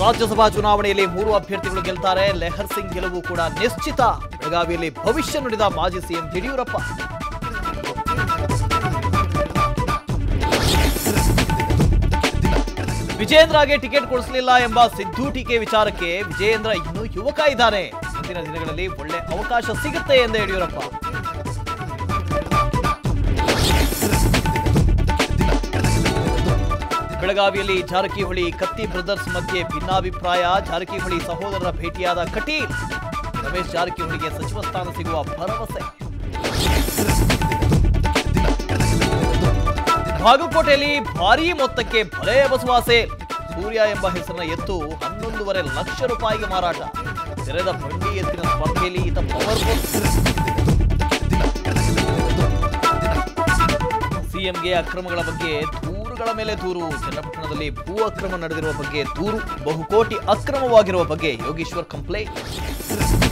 ರಾಜ್ಯಸಭಾ ಚುನಾವಣೆಯಲ್ಲಿ ಮೂರು ಅಭ್ಯರ್ಥಿಗಳು ಗೆಲ್ತಾರೆ ಲೆಹರ್ ಸಿಂಗ್ ಗೆಲುವು ಕೂಡ ನಿಶ್ಚಿತ ಬೆಳಗಾವಿಯಲ್ಲಿ ಭವಿಷ್ಯ ನುಡಿದ ಮಾಜಿ ಸಿಎಂ ಯಡಿಯೂರಪ್ಪ ವಿಜೇಂದ್ರಗೆ ಟಿಕೆಟ್ ಕೊಡಿಸಲಿಲ್ಲ ಎಂಬ ಸಿದ್ದು ಟೀಕೆ ವಿಚಾರಕ್ಕೆ ವಿಜೇಂದ್ರ ಇನ್ನೂ ಯುವಕ ಇದ್ದಾನೆ ಮುಂದಿನ ದಿನಗಳಲ್ಲಿ ಒಳ್ಳೆ ಅವಕಾಶ ಸಿಗುತ್ತೆ ಎಂದ ಯಡಿಯೂರಪ್ಪ ಬೆಳಗಾವಿಯಲ್ಲಿ ಜಾರಕಿಹೊಳಿ ಕತ್ತಿ ಬ್ರದರ್ಸ್ ಮಧ್ಯೆ ಭಿನ್ನಾಭಿಪ್ರಾಯ ಜಾರಕಿಹೊಳಿ ಸಹೋದರರ ಭೇಟಿಯಾದ ಕಟೀಲ್ ರಮೇಶ್ ಜಾರಕಿಹೊಳಿಗೆ ಸಚಿವ ಸ್ಥಾನ ಸಿಗುವ ಭರವಸೆ ಬಾಗಲಕೋಟೆಯಲ್ಲಿ ಭಾರೀ ಮೊತ್ತಕ್ಕೆ ಬಲೆ ಎಬಸುವ ಸೇಲ್ ಸೂರ್ಯ ಎಂಬ ಹೆಸರಿನ ಎತ್ತು ಹನ್ನೊಂದೂವರೆ ಲಕ್ಷ ರೂಪಾಯಿಗೆ ಮಾರಾಟ ತೆರೆದ ಬಂಡಿ ಎತ್ತಿನ ಸ್ಪರ್ಧೆಯಲ್ಲಿ ಈತ ಪವರ್ಫುಲ್ ಸಿಎಂಗೆ ಅಕ್ರಮಗಳ ಬಗ್ಗೆ ದೂರುಗಳ ಮೇಲೆ ದೂರು ಚನ್ನಪಟ್ಟಣದಲ್ಲಿ ಭೂ ಅಕ್ರಮ ನಡೆದಿರುವ ಬಗ್ಗೆ ದೂರು ಬಹುಕೋಟಿ ಅಕ್ರಮವಾಗಿರುವ ಬಗ್ಗೆ ಯೋಗೇಶ್ವರ್ ಕಂಪ್ಲೇಂಟ್